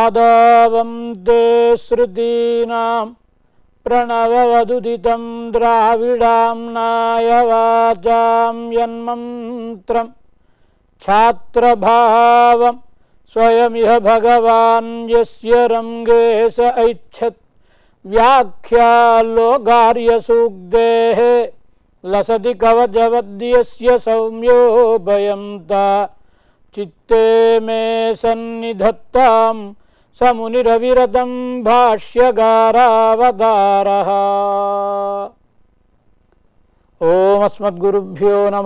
आदावन्ते श्रुतीनां प्रणववदुदितं द्राविडाम्नाय वाचां यन्मन्त्रं छात्रभावं स्वयमिह भगवान् यस्य रङ्गे स ऐच्छत् व्याख्यालोगार्यसूक्तेः लसति कवचवद्यस्य सौम्यो भयं ता चित्ते मे सन्निधत्तां समुनिरविरतं भाष्यगारावतारः ఓమస్మద్గురుభ్యో నమ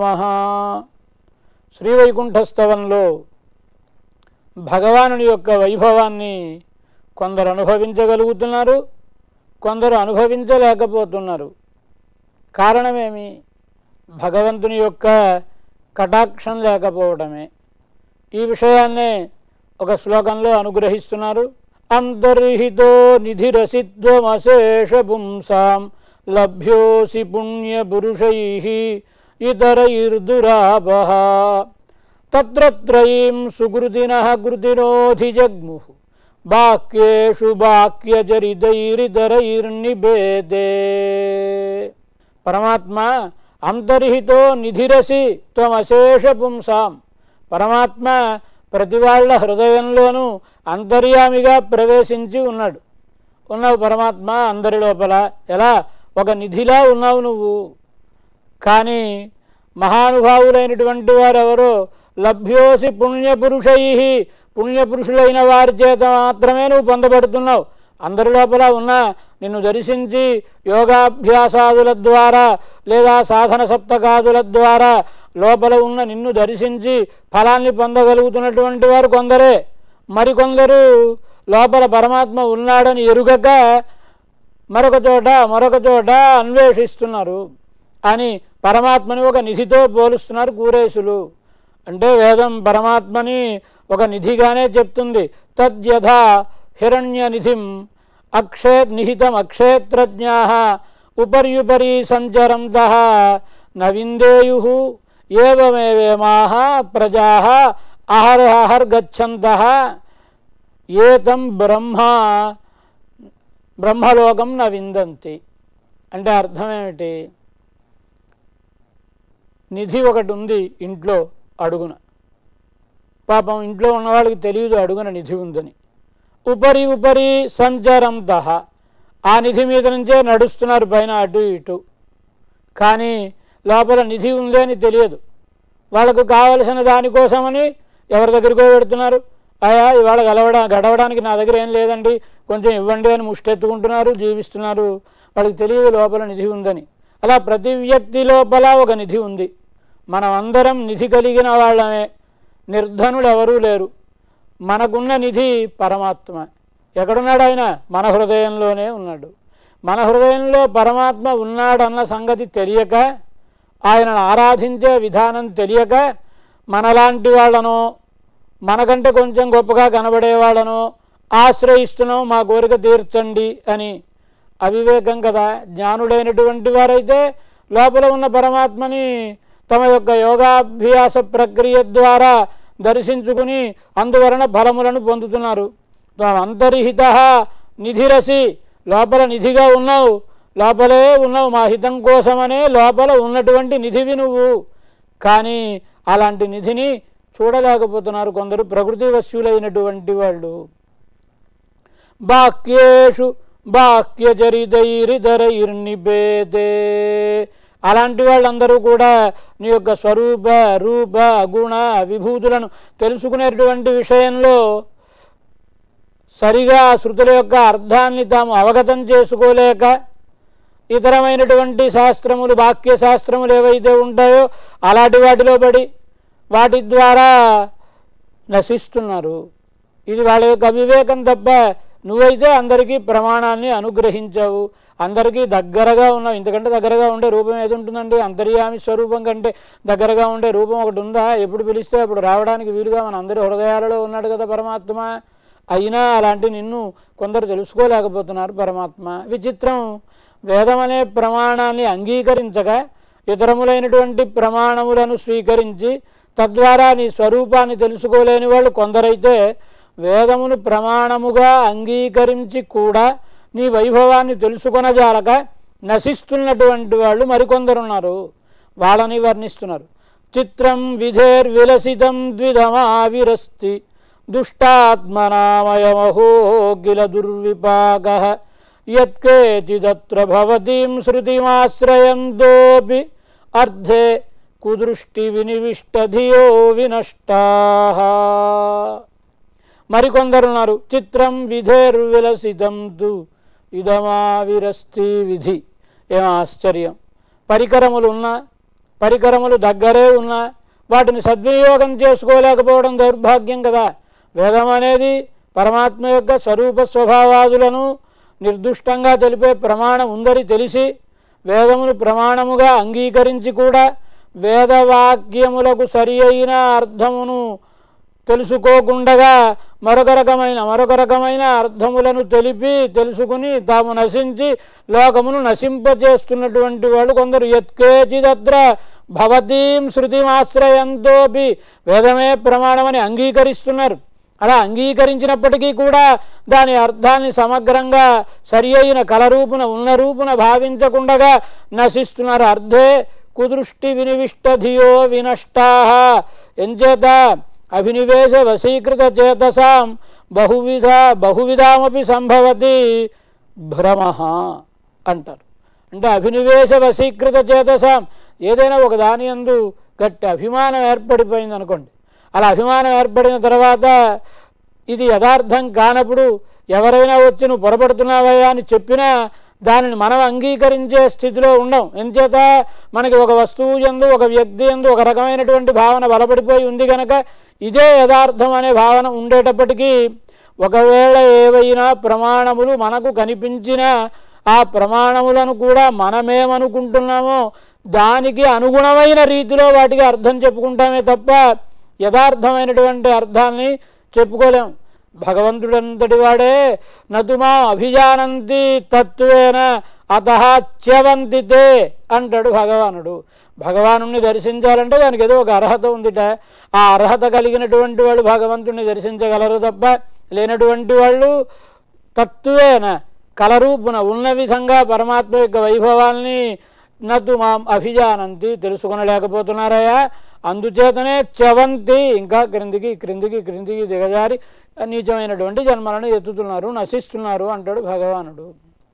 శ్రీవైకుంఠస్తవంలో భగవానుని యొక్క వైభవాన్ని కొందరు అనుభవించగలుగుతున్నారు కొందరు అనుభవించలేకపోతున్నారు కారణమేమి భగవంతుని యొక్క కటాక్షం లేకపోవడమే ఈ విషయాన్నే ఒక శ్లోకంలో అనుగ్రహిస్తున్నారు అంతర్హితో నిధిరసిత్వమశేష పుంసాం లభ్యోసి పుణ్యపురుషై ఇతరైర్దురాపహ తత్రత్రయీం సుకృతిన కృతినోధిజగ్ము వాక్యేషు వాక్యచరితైరితరైర్నిభేదే పరమాత్మ అంతర్హితో నిధిరసి త్వమశేష పుంసాం పరమాత్మ ప్రతి వాళ్ళ హృదయంలోనూ అంతర్యామిగా ప్రవేశించి ఉన్నాడు ఉన్నావు పరమాత్మ అందరి లోపల ఎలా ఒక నిధిలా ఉన్నావు నువ్వు కానీ మహానుభావులైనటువంటి వారు ఎవరో లభ్యోసి పుణ్యపురుషై పుణ్యపురుషులైన వారి చేత మాత్రమే నువ్వు పొందబడుతున్నావు అందరి లోపల ఉన్న నిన్ను దర్శించి యోగాభ్యాసాదుల ద్వారా లేదా సాధన సప్తకాదుల ద్వారా లోపల ఉన్న నిన్ను దర్శించి ఫలాన్ని పొందగలుగుతున్నటువంటి వారు కొందరే మరికొందరు లోపల పరమాత్మ ఉన్నాడని ఎరుగక మరొక చోట మరొక చోట అన్వేషిస్తున్నారు అని పరమాత్మని ఒక నిధితో పోలుస్తున్నారు కూరేసులు అంటే వేదం పరమాత్మని ఒక నిధిగానే చెప్తుంది తద్యథా హిరణ్య నిధిం అక్షే నిహితం అక్షేత్రజ్ఞా ఉపర్యుపరి సంచరంత నవిందేయు ఏవమేవేమాహ ప్రజా అహర్హర్గచ్చంత ఏతం బ్రహ్మ బ్రహ్మలోకం న విందంతి అంటే అర్థం ఏమిటి నిధి ఒకటి ఉంది ఇంట్లో అడుగున పాపం ఇంట్లో ఉన్న వాళ్ళకి తెలియదు అడుగున నిధి ఉందని ఉపరి ఉపరి సంచరంత ఆ నిధి మీద నుంచే నడుస్తున్నారు పైన అటు ఇటు కానీ లోపల నిధి ఉంది అని తెలియదు వాళ్ళకు కావలసిన దానికోసమని ఎవరి దగ్గరికో పెడుతున్నారు అయా ఇవాళ గలవడా గడవడానికి నా దగ్గర ఏం లేదండి కొంచెం ఇవ్వండి అని ముష్టెత్తుకుంటున్నారు జీవిస్తున్నారు వాళ్ళకి తెలియదు లోపల నిధి ఉందని అలా ప్రతి వ్యక్తి లోపల ఒక నిధి ఉంది మనం అందరం నిధి కలిగిన వాళ్ళమే నిర్ధనులు ఎవరూ లేరు మనకున్న నిధి పరమాత్మ ఎక్కడున్నాడు ఆయన మన హృదయంలోనే ఉన్నాడు మన హృదయంలో పరమాత్మ ఉన్నాడన్న సంగతి తెలియక ఆయనను ఆరాధించే విధానం తెలియక మనలాంటి వాళ్ళనో మనకంటే కొంచెం గొప్పగా కనబడే వాళ్ళనో ఆశ్రయిస్తున్నాం మా కోరిక తీర్చండి అని అవివేకం కదా జ్ఞానుడైనటువంటి వారైతే లోపల ఉన్న పరమాత్మని తమ యొక్క యోగాభ్యాస ప్రక్రియ ద్వారా దర్శించుకుని అందువలన ఫలములను పొందుతున్నారు అంతర్హిత నిధిరసి లోపల నిధిగా ఉన్నావు లోపలే ఉన్నావు మా హితం కోసమనే లోపల ఉన్నటువంటి నిధివి నువ్వు కానీ అలాంటి నిధిని చూడలేకపోతున్నారు కొందరు ప్రకృతి వశ్యులైనటువంటి వాళ్ళు బాక్యేషు బాక్యచరితైరితరైర్నిబేదే అలాంటి వాళ్ళందరూ కూడా నీ యొక్క స్వరూప రూప గుణ విభూతులను తెలుసుకునేటువంటి విషయంలో సరిగా శృతుల యొక్క అర్థాన్ని తాము అవగతం చేసుకోలేక ఇతరమైనటువంటి శాస్త్రములు వాక్య శాస్త్రములు ఏవైతే ఉంటాయో అలాంటి వాటిలో పడి వాటి ద్వారా నశిస్తున్నారు ఇది వాళ్ళ యొక్క అవివేకం తప్ప నువ్వైతే అందరికీ ప్రమాణాన్ని అనుగ్రహించావు అందరికీ దగ్గరగా ఉన్నావు ఇంతకంటే దగ్గరగా ఉండే రూపం ఏది ఉంటుందండి అంతర్యామి స్వరూపం కంటే దగ్గరగా ఉండే రూపం ఒకటి ఉందా ఎప్పుడు పిలిస్తే అప్పుడు రావడానికి వీలుగా మన అందరి హృదయాలలో ఉన్నాడు కదా పరమాత్మ అయినా అలాంటి నిన్ను కొందరు తెలుసుకోలేకపోతున్నారు పరమాత్మ విచిత్రం వేదం అనే ప్రమాణాన్ని అంగీకరించగా ఇతరములైనటువంటి ప్రమాణములను స్వీకరించి తద్వారా నీ స్వరూపాన్ని తెలుసుకోలేని వాళ్ళు కొందరైతే వేదమును ప్రమాణముగా అంగీకరించి కూడా నీ వైభవాన్ని తెలుసుకొనజాలక నశిస్తున్నటువంటి వాళ్ళు మరికొందరున్నారు వాళ్ళని వర్ణిస్తున్నారు చిత్రం విధేర్విలసితం ద్విధమావిరస్తి దుష్టాత్మనామయమహోగిల దుర్విపాక యత్కేచిదత్ర భవతీం శృతిమాశ్రయంతోపి అర్ధే కుదృష్టి వినివిష్టధియో వినష్టా మరికొందరున్నారు చిత్రం విధేర్విలసితం తు ఇదమావిరస్తి విధి ఏం ఆశ్చర్యం పరికరములు ఉన్నా పరికరములు దగ్గరే ఉన్నా వాటిని సద్వినియోగం చేసుకోలేకపోవడం దౌర్భాగ్యం కదా వేదం అనేది పరమాత్మ యొక్క స్వరూప స్వభావాదులను నిర్దుష్టంగా తెలిపే ప్రమాణం ఉందని తెలిసి వేదమును ప్రమాణముగా అంగీకరించి కూడా వేదవాక్యములకు సరి అయిన అర్థమును తెలుసుకోకుండగా మరొక రకమైన మరొక రకమైన అర్థములను తెలిపి తెలుసుకుని తాము నశించి లోకమును నశింపచేస్తున్నటువంటి వాళ్ళు కొందరు ఎత్కేచిదత్ర భవతీం శృతిమాశ్రయంతోపి వేదమే ప్రమాణమని అంగీకరిస్తున్నారు అలా అంగీకరించినప్పటికీ కూడా దాని అర్థాన్ని సమగ్రంగా సరి అయిన కలరూపున ఉన్న రూపున భావించకుండగా నశిస్తున్నారు అర్థే కుదృష్టి వినివిష్టధియో వినష్టా ఎంచేత అభినివేశ వశీకృత చేతసాం బహువిధ బహువిధామపి సంభవతి భ్రమ అంటారు అంటే అభినివేశ వశీకృత చేతసాం ఏదైనా ఒక దాని అందు గట్టి అభిమానం ఏర్పడిపోయింది అనుకోండి అలా అభిమానం ఏర్పడిన తర్వాత ఇది యథార్థం కానప్పుడు ఎవరైనా వచ్చి నువ్వు పొరపడుతున్నావయ్యా అని చెప్పినా దానిని మనం అంగీకరించే స్థితిలో ఉండం ఎంచేత మనకి ఒక వస్తువు ఎందు ఒక వ్యక్తి ఎందు ఒక రకమైనటువంటి భావన బలపడిపోయి ఉంది కనుక ఇదే యథార్థం అనే భావన ఉండేటప్పటికీ ఒకవేళ ఏవైనా ప్రమాణములు మనకు కనిపించిన ఆ ప్రమాణములను కూడా మనమేమనుకుంటున్నామో దానికి అనుగుణమైన రీతిలో వాటికి అర్థం చెప్పుకుంటామే తప్ప యథార్థమైనటువంటి అర్థాన్ని చెప్పుకోలేం భగవంతుడంతటి వాడే నతుమా అభిజానంతి తత్వేన అత చ్యవంతితే అంటాడు భగవానుడు భగవాను దర్శించాలంటే దానికి ఏదో ఒక అర్హత ఉందిట ఆ అర్హత కలిగినటువంటి వాళ్ళు భగవంతుణ్ణి దర్శించగలరు తప్ప లేనటువంటి వాళ్ళు తత్వేన కలరూపున ఉన్న విధంగా పరమాత్మ యొక్క వైభవాల్ని నతు మాం అభిజానంతి తెలుసుకొనలేకపోతున్నారయ్యా అందుచేతనే చవంతి ఇంకా క్రిందికి క్రిందికి క్రిందికి దిగజారి నీచమైనటువంటి జన్మలను ఎత్తుతున్నారు నశిస్తున్నారు అంటాడు భగవానుడు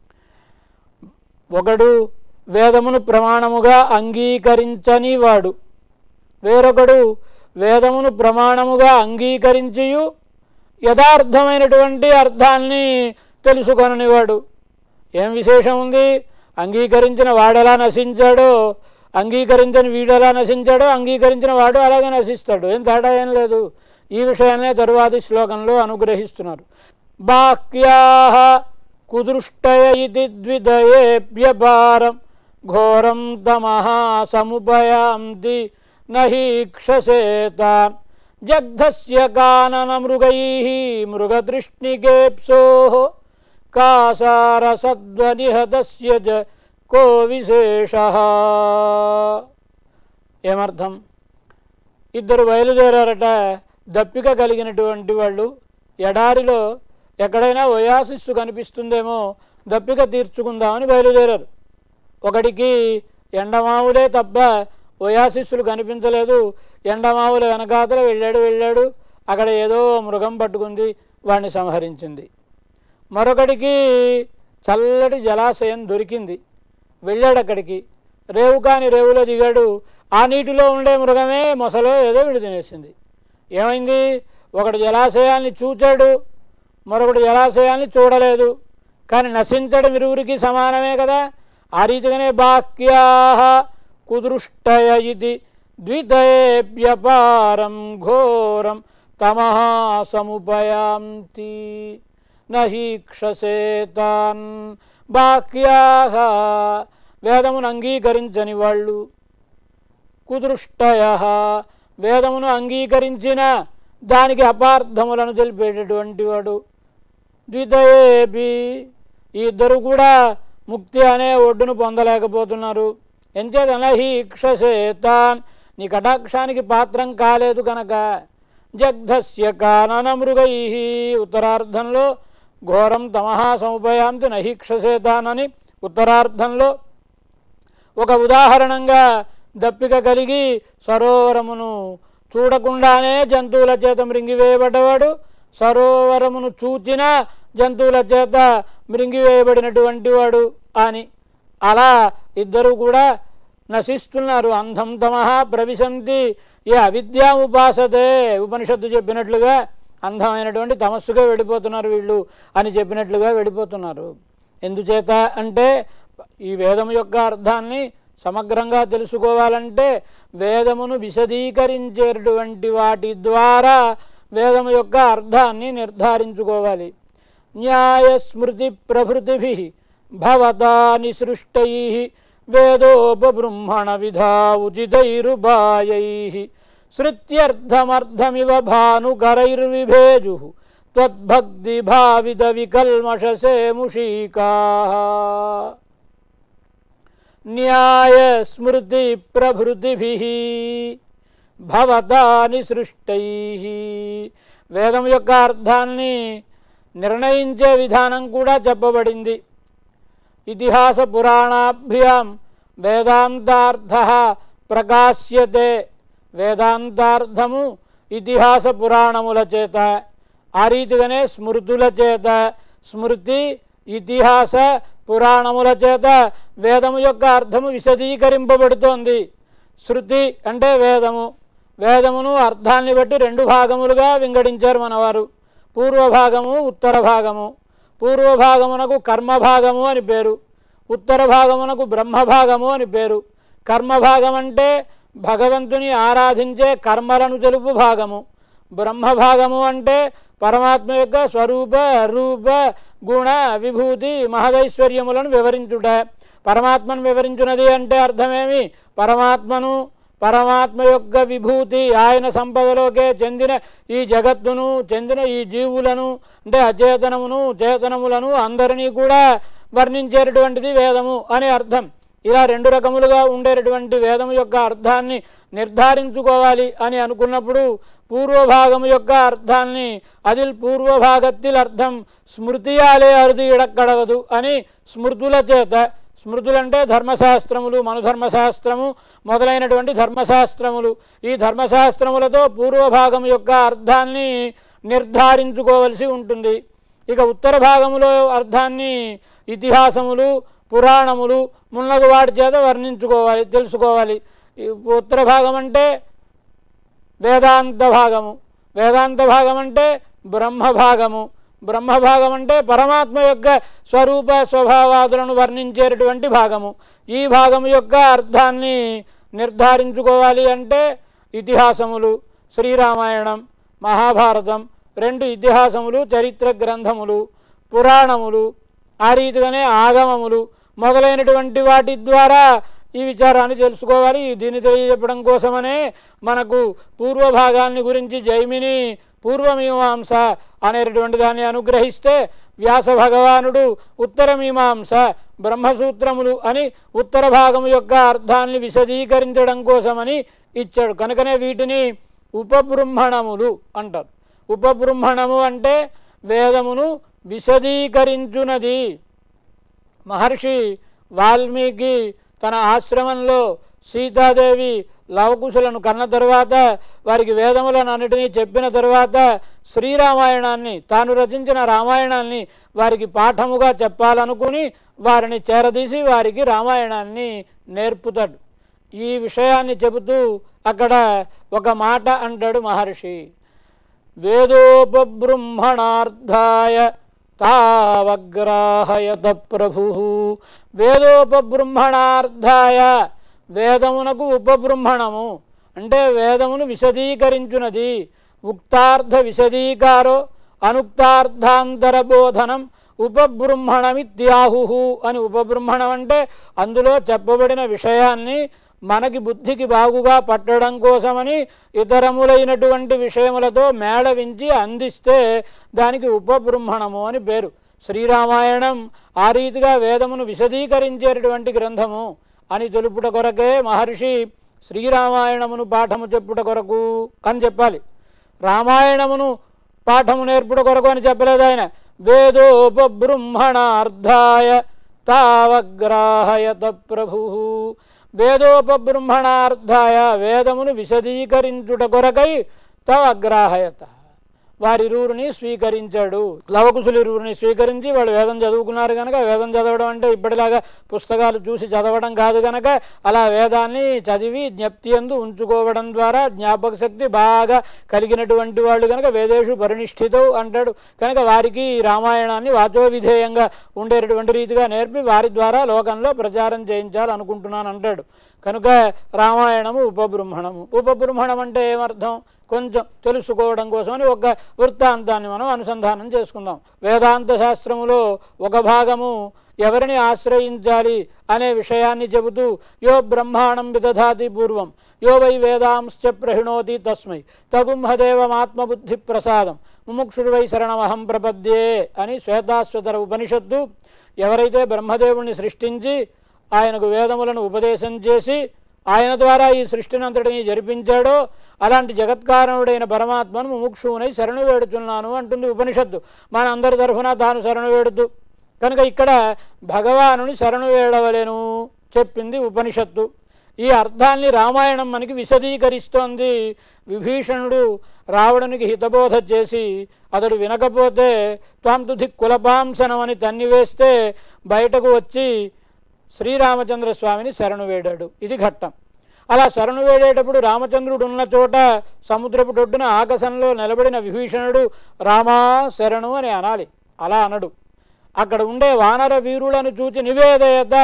ఒకడు వేదమును ప్రమాణముగా అంగీకరించని వాడు వేరొకడు వేదమును ప్రమాణముగా అంగీకరించియు యథార్థమైనటువంటి అర్థాన్ని తెలుసుకొననివాడు ఏం విశేషం ఉంది అంగీకరించిన వాడెలా నశించాడో అంగీకరించని వీడెలా నశించాడో అంగీకరించిన వాడు అలాగే నశిస్తాడు ఏం తేడా ఏం లేదు ఈ విషయాన్నే తరువాతి శ్లోకంలో అనుగ్రహిస్తున్నారు బాక్యా కుదృష్టయ ఇది ద్విదయేభ్యపారం ఘోరం తమః సముపయాంతి నహీక్షసేత జగ్ధస్య కానన మృగై మృగతృష్ణికేప్సో కాసారసద్వనిహతస్య చ కో విశేష ఏమర్థం ఇద్దరు బయలుదేరారట దప్పిక కలిగినటువంటి వాళ్ళు ఎడారిలో ఎక్కడైనా ఒయాసిస్సు కనిపిస్తుందేమో దప్పిక తీర్చుకుందామని బయలుదేరారు ఒకడికి ఎండమావులే తప్ప ఒయాసిస్సులు కనిపించలేదు ఎండమావుల వెనకాతల వెళ్ళాడు వెళ్ళాడు అక్కడ ఏదో మృగం పట్టుకుంది వాడిని సంహరించింది మరొకడికి చల్లటి జలాశయం దొరికింది వెళ్ళాడు అక్కడికి రేవు కాని రేవులో దిగాడు ఆ నీటిలో ఉండే మృగమే మొసలో ఏదో విడి తినేసింది ఏమైంది ఒకడు జలాశయాన్ని చూచాడు మరొకడు జలాశయాన్ని చూడలేదు కానీ నశించడం ఇరువురికి సమానమే కదా ఆ రీతిగానే బాక్యా కుదృష్టయ ఇది ద్వితయేభ్యపారం ఘోరం తమః సముపయాంతి నహీక్షసేతాన్ బాక్యా వేదమును అంగీకరించని వాళ్ళు కుదృష్టయ వేదమును అంగీకరించిన దానికి అపార్థములను తెలిపేటటువంటి వాడు ద్వితయేపి ఈ ఇద్దరు కూడా ముక్తి అనే ఒడ్డును పొందలేకపోతున్నారు ఎంచేతన హీ ఇక్షసేతాన్ నీ కటాక్షానికి పాత్రం కాలేదు కనుక జగ్ధస్య కానన మృగై ఉత్తరార్ధంలో ఘోరం తమహ సముపయాంతి నహీక్షసేతానని ఉత్తరార్ధంలో ఒక ఉదాహరణంగా దప్పిక కలిగి సరోవరమును చూడకుండానే జంతువుల చేత మృంగివేయబడ్డవాడు సరోవరమును చూచిన జంతువుల చేత మృంగివేయబడినటువంటి వాడు అని అలా ఇద్దరు కూడా నశిస్తున్నారు అంధం తమహ ప్రవిశంతి ఏ అవిద్యా ఉపాసతే ఉపనిషత్తు చెప్పినట్లుగా అంధమైనటువంటి తమస్సుగా వెళ్ళిపోతున్నారు వీళ్ళు అని చెప్పినట్లుగా వెళ్ళిపోతున్నారు ఎందుచేత అంటే ఈ వేదం యొక్క అర్థాన్ని సమగ్రంగా తెలుసుకోవాలంటే వేదమును విశదీకరించేటువంటి వాటి ద్వారా వేదము యొక్క అర్థాన్ని నిర్ధారించుకోవాలి న్యాయ స్మృతి ప్రభృతిభి భవతాని సృష్టై వేదోపబృంహణ విధా ఉచితైరుబాయై శృత్యర్థమర్థమివ భానుకరైర్విభేజు త్వద్భక్తి భావిత వికల్మషసే ముషీకా న్యాయ స్మృతి ప్రభృతిభి భవతాని సృష్టై వేదం యొక్క అర్థాన్ని నిర్ణయించే విధానం కూడా చెప్పబడింది ఇతిహాస పురాణాభ్యాం వేదాంతార్థ ప్రకాశ్యతే వేదాంతార్థము ఇతిహాస పురాణముల చేత ఆ రీతిగానే స్మృతుల చేత స్మృతి ఇతిహాస పురాణముల చేత వేదము యొక్క అర్థము విశదీకరింపబడుతోంది శృతి అంటే వేదము వేదమును అర్థాన్ని బట్టి రెండు భాగములుగా వింగడించారు మనవారు పూర్వభాగము ఉత్తర భాగము పూర్వభాగమునకు కర్మభాగము అని పేరు ఉత్తర భాగమునకు బ్రహ్మభాగము అని పేరు కర్మభాగం అంటే భగవంతుని ఆరాధించే కర్మలను తెలుపు భాగము బ్రహ్మభాగము అంటే పరమాత్మ యొక్క స్వరూప రూప గుణ విభూతి మహదైశ్వర్యములను వివరించుట పరమాత్మను వివరించున్నది అంటే అర్థమేమి పరమాత్మను పరమాత్మ యొక్క విభూతి ఆయన సంపదలోకే చెందిన ఈ జగత్తును చెందిన ఈ జీవులను అంటే అచేతనమును చేతనములను అందరినీ కూడా వర్ణించేటటువంటిది వేదము అనే అర్థం ఇలా రెండు రకములుగా ఉండేటటువంటి వేదము యొక్క అర్థాన్ని నిర్ధారించుకోవాలి అని అనుకున్నప్పుడు పూర్వభాగము యొక్క అర్థాన్ని అదిల్ పూర్వభాగத்தில் అర్థం స్మృతియాలే అరుది ఇడక్కడవదు అని స్మృతుల చేత స్మృతులంటే ధర్మశాస్త్రములు మనుధర్మశాస్త్రము మొదలైనటువంటి ధర్మశాస్త్రములు ఈ ధర్మశాస్త్రములతో పూర్వభాగం యొక్క అర్థాన్ని నిర్ధారించుకోవలసి ఉంటుంది ఇక ఉత్తర భాగములో అర్థాన్ని ఇతిహాసములు పురాణములు మున్నగు వాటి చేత వర్ణించుకోవాలి తెలుసుకోవాలి ఈ ఉత్తర భాగం అంటే వేదాంత భాగము వేదాంత భాగం అంటే బ్రహ్మ భాగము బ్రహ్మ భాగం అంటే పరమాత్మ యొక్క స్వరూప స్వభావాదులను వర్ణించేటటువంటి భాగము ఈ భాగము యొక్క అర్థాన్ని నిర్ధారించుకోవాలి అంటే ఇతిహాసములు శ్రీరామాయణం మహాభారతం రెండు ఇతిహాసములు చరిత్ర గ్రంథములు పురాణములు ఆ రీతిగానే ఆగమములు మొదలైనటువంటి వాటి ద్వారా ఈ విచారాన్ని తెలుసుకోవాలి దీన్ని తెలియజెప్పడం కోసమనే మనకు పూర్వభాగాన్ని గురించి జైమిని పూర్వమీమాంస అనేటటువంటి దాన్ని అనుగ్రహిస్తే వ్యాస భగవానుడు ఉత్తరమీమాంస బ్రహ్మసూత్రములు అని ఉత్తర భాగము యొక్క అర్థాన్ని విశదీకరించడం కోసమని ఇచ్చాడు కనుకనే వీటిని ఉపబృంహణములు అంటారు ఉపబృంహణము అంటే వేదమును విశదీకరించునది మహర్షి వాల్మీకి తన ఆశ్రమంలో సీతాదేవి లవకుశులను కన్న తరువాత వారికి వేదములను అన్నిటినీ చెప్పిన తరువాత శ్రీరామాయణాన్ని తాను రచించిన రామాయణాన్ని వారికి పాఠముగా చెప్పాలనుకుని వారిని చేరదీసి వారికి రామాయణాన్ని నేర్పుతాడు ఈ విషయాన్ని చెబుతూ అక్కడ ఒక మాట అంటాడు మహర్షి వేదోపబృంహణార్థాయ తావగ్రాహయత ప్రభు వేదోపబృంహణార్థాయ వేదమునకు ఉపబృంహణము అంటే వేదమును విశదీకరించున్నది ఉక్తార్థ విశదీకారో అనుక్తార్థాంతర బోధనం ఉపబృంహణమిత్యాహు అని ఉపబృంహణం అంటే అందులో చెప్పబడిన విషయాన్ని మనకి బుద్ధికి బాగుగా పట్టడం కోసమని ఇతరములైనటువంటి విషయములతో మేళవించి అందిస్తే దానికి ఉపబృంహణము అని పేరు శ్రీరామాయణం ఆ రీతిగా వేదమును విశదీకరించేటటువంటి గ్రంథము అని తెలుపుట కొరకే మహర్షి శ్రీరామాయణమును పాఠము చెప్పుట కొరకు అని చెప్పాలి రామాయణమును పాఠము నేర్పుడు కొరకు అని చెప్పలేదు ఆయన వేదోపబృంహణార్థాయ తావగ్రాహయత ప్రభు వేదోపబృంహణార్థాయ వేదమును విశదీకరించుట కొరకై తవగ్రాహయత వారిరువురిని స్వీకరించాడు లవకుశులు ఇరువురిని స్వీకరించి వాళ్ళు వేదం చదువుకున్నారు కనుక వేదం చదవడం అంటే ఇప్పటిలాగా పుస్తకాలు చూసి చదవడం కాదు కనుక అలా వేదాన్ని చదివి జ్ఞప్తి ఎందు ఉంచుకోవడం ద్వారా జ్ఞాపక శక్తి బాగా కలిగినటువంటి వాళ్ళు కనుక వేదేషు పరినిష్ఠితం అంటాడు కనుక వారికి ఈ రామాయణాన్ని వాచో విధేయంగా ఉండేటటువంటి రీతిగా నేర్పి వారి ద్వారా లోకంలో ప్రచారం చేయించాలనుకుంటున్నాను అంటాడు కనుక రామాయణము ఉపబృంహణము ఉపబృంహణం అంటే ఏమర్థం కొంచెం తెలుసుకోవడం కోసమని ఒక వృత్తాంతాన్ని మనం అనుసంధానం చేసుకుందాం వేదాంత శాస్త్రములో ఒక భాగము ఎవరిని ఆశ్రయించాలి అనే విషయాన్ని చెబుతూ యో బ్రహ్మాణం విదధాతి పూర్వం యో వై వేదాంశ్చ ప్రహిణోతి తస్మై తగుంహదేవమాత్మబుద్ధి ప్రసాదం ముముక్షుడు వై శరణమహం ప్రపద్యే అని శ్వేతాశ్వతర ఉపనిషత్తు ఎవరైతే బ్రహ్మదేవుణ్ణి సృష్టించి ఆయనకు వేదములను ఉపదేశం చేసి ఆయన ద్వారా ఈ సృష్టిని అంతటిని జరిపించాడో అలాంటి జగత్కారణుడైన పరమాత్మను ముముక్షువునై శరణు వేడుతున్నాను అంటుంది ఉపనిషత్తు మన అందరి తరఫున తాను శరణు వేడుతూ కనుక ఇక్కడ భగవానుని శరణు వేడవలేను చెప్పింది ఉపనిషత్తు ఈ అర్థాన్ని రామాయణం మనకి విశదీకరిస్తోంది విభీషణుడు రావణునికి హితబోధ చేసి అతడు వినకపోతే త్వాంతుధి కులపాంసనం అని తన్నివేస్తే బయటకు వచ్చి శ్రీరామచంద్ర స్వామిని శరణు వేడాడు ఇది ఘట్టం అలా శరణు వేడేటప్పుడు రామచంద్రుడు ఉన్న చోట సముద్రపు డొడ్డున ఆకాశంలో నిలబడిన విభీషణుడు రామా శరణు అని అనాలి అలా అనడు అక్కడ ఉండే వానర వీరులను చూచి నివేదయత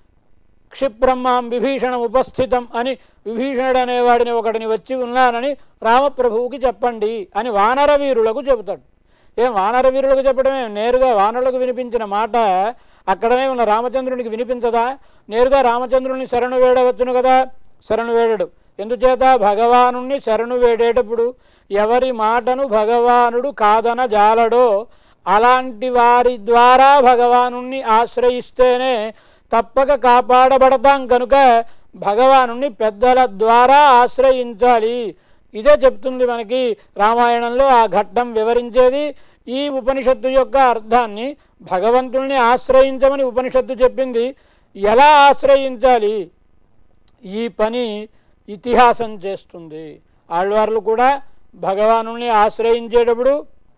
క్షిప్రమ్మాం విభీషణం ఉపస్థితం అని విభీషణుడు అనేవాడిని ఒకడిని వచ్చి ఉన్నానని రామప్రభువుకి చెప్పండి అని వానర వీరులకు చెబుతాడు ఏం వానర వీరులకు చెప్పడమే నేరుగా వానరులకు వినిపించిన మాట అక్కడనే ఉన్న రామచంద్రునికి వినిపించదా నేరుగా రామచంద్రుని శరణు వేడవచ్చును కదా శరణు వేడడు ఎందుచేత భగవాను శరణు వేడేటప్పుడు ఎవరి మాటను భగవానుడు కాదన జాలడో అలాంటి వారి ద్వారా భగవాను ఆశ్రయిస్తేనే తప్పక కాపాడబడతాం కనుక భగవాను పెద్దల ద్వారా ఆశ్రయించాలి ఇదే చెప్తుంది మనకి రామాయణంలో ఆ ఘట్టం వివరించేది ఈ ఉపనిషత్తు యొక్క అర్థాన్ని భగవంతుల్ని ఆశ్రయించమని ఉపనిషత్తు చెప్పింది ఎలా ఆశ్రయించాలి ఈ పని ఇతిహాసం చేస్తుంది ఆళ్వార్లు కూడా భగవాను ఆశ్రయించేటప్పుడు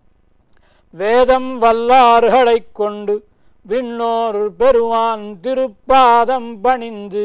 వేదం వల్ల అర్హడైకొండు విண்ணోరు పెరువాన్ తిరుపాదం పణింది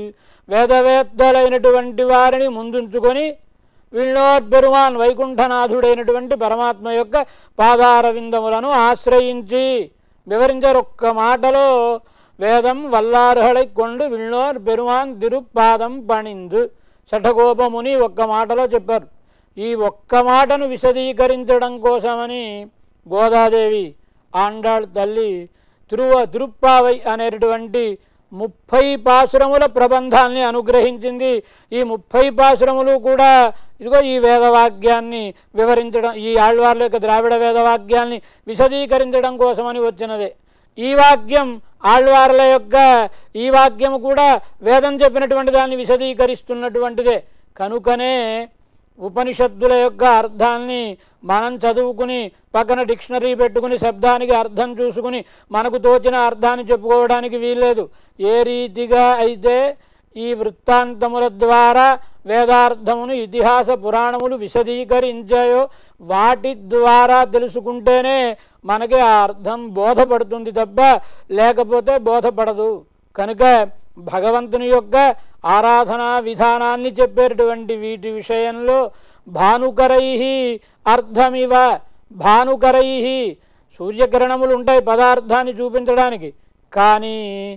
వేదవేత్తలైనటువంటి వారిని ముందుంచుకొని విళ్ళోర్ పెరుమాన్ వైకుంఠనాథుడైనటువంటి పరమాత్మ యొక్క పాదార విందములను ఆశ్రయించి వివరించారు ఒక్క మాటలో వేదం వల్లార్హళై కొండు విళ్ళోర్ పెరుమాన్ తిరుపాదం పణిందు శఠగోపముని ఒక్క మాటలో చెప్పారు ఈ ఒక్క మాటను విశదీకరించడం కోసమని గోదాదేవి ఆండాళ్ తల్లి తిరువ తిరుప్పావై అనేటటువంటి ముప్పై పాసురముల ప్రబంధాన్ని అనుగ్రహించింది ఈ ముప్పై పాసురములు కూడా ఇదిగో ఈ వేదవాక్యాన్ని వివరించడం ఈ ఆళ్వార్ల యొక్క ద్రావిడ వేదవాక్యాన్ని విశదీకరించడం కోసమని వచ్చినదే ఈ వాక్యం ఆళ్వార్ల యొక్క ఈ వాక్యము కూడా వేదం చెప్పినటువంటి దాన్ని విశదీకరిస్తున్నటువంటిదే కనుకనే ఉపనిషత్తుల యొక్క అర్థాన్ని మనం చదువుకుని పక్కన డిక్షనరీ పెట్టుకుని శబ్దానికి అర్థం చూసుకుని మనకు తోచిన అర్థాన్ని చెప్పుకోవడానికి వీల్లేదు ఏ రీతిగా అయితే ఈ వృత్తాంతముల ద్వారా వేదార్థమును ఇతిహాస పురాణములు విశదీకరించాయో వాటి ద్వారా తెలుసుకుంటేనే మనకి ఆ అర్థం బోధపడుతుంది తప్ప లేకపోతే బోధపడదు కనుక భగవంతుని యొక్క ఆరాధనా విధానాన్ని చెప్పేటటువంటి వీటి విషయంలో భానుకరై అర్థమివ భానుకరై సూర్యకిరణములు ఉంటాయి పదార్థాన్ని చూపించడానికి కానీ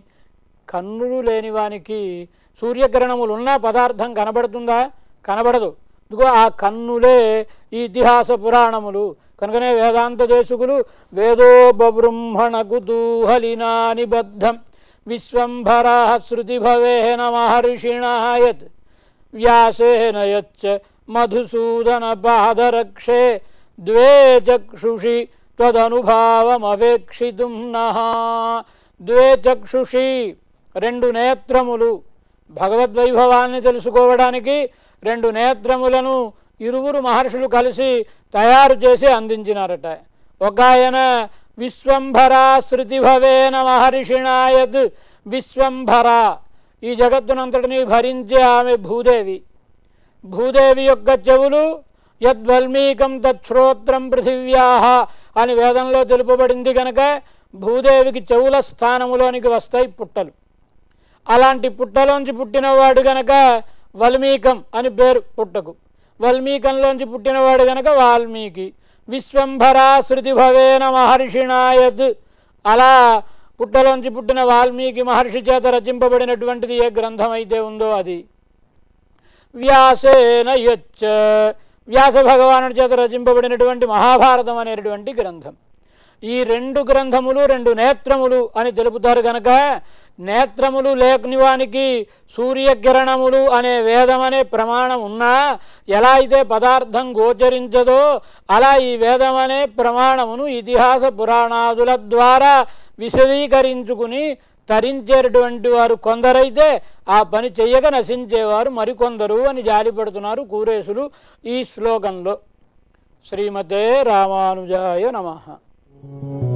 కన్నులు లేని వానికి సూర్యకిరణములు ఉన్న పదార్థం కనబడుతుందా కనబడదు ఇదిగో ఆ కన్నులే ఈ ఇతిహాస పురాణములు కనుకనే వేదాంత దేశకులు వేదోపబృంహణ కుతూహలినా నిబద్ధం విశ్వంభరా శృతిభవేన మహర్షిణాయత్ వ్యాసేన యచ్చ మధుసూదన పాదరక్షే ద్వే చక్షుషి త్వదనుభావమవేక్షితుం నః ద్వే చక్షుషి రెండు నేత్రములు భగవద్వైభవాన్ని తెలుసుకోవడానికి రెండు నేత్రములను ఇరువురు మహర్షులు కలిసి తయారు చేసి అందించినారట ఒక ఆయన విశ్వంభర శృతిభవేన మహర్షిణాయత్ విశ్వంభర ఈ జగత్తునంతటినీ భరించే ఆమె భూదేవి భూదేవి యొక్క చెవులు యద్వల్మీకం తచ్శ్రోత్రం పృథివ్యా అని వేదంలో తెలుపబడింది కనుక భూదేవికి చెవుల స్థానములోనికి వస్తాయి పుట్టలు అలాంటి పుట్టలోంచి పుట్టినవాడు గనక వల్మీకం అని పేరు పుట్టకు వల్మీకంలోంచి పుట్టినవాడు గనక వాల్మీకి విశ్వంభర శృతిభవేన మహర్షిణాయత్ అలా పుట్టలోంచి పుట్టిన వాల్మీకి మహర్షి చేత రచింపబడినటువంటిది ఏ గ్రంథం అయితే ఉందో అది వ్యాసేన యచ్చ వ్యాస భగవానుడి చేత రచింపబడినటువంటి మహాభారతం అనేటువంటి గ్రంథం ఈ రెండు గ్రంథములు రెండు నేత్రములు అని తెలుపుతారు గనక నేత్రములు లేని వానికి సూర్యకిరణములు అనే వేదం అనే ప్రమాణం ఉన్నా ఎలా అయితే పదార్థం గోచరించదో అలా ఈ వేదం అనే ప్రమాణమును ఇతిహాస పురాణాదుల ద్వారా విశదీకరించుకుని తరించేటటువంటి వారు కొందరైతే ఆ పని చెయ్యక నశించేవారు మరికొందరు అని జాలిపడుతున్నారు కూరేశులు ఈ శ్లోకంలో శ్రీమతే రామానుజాయ నమః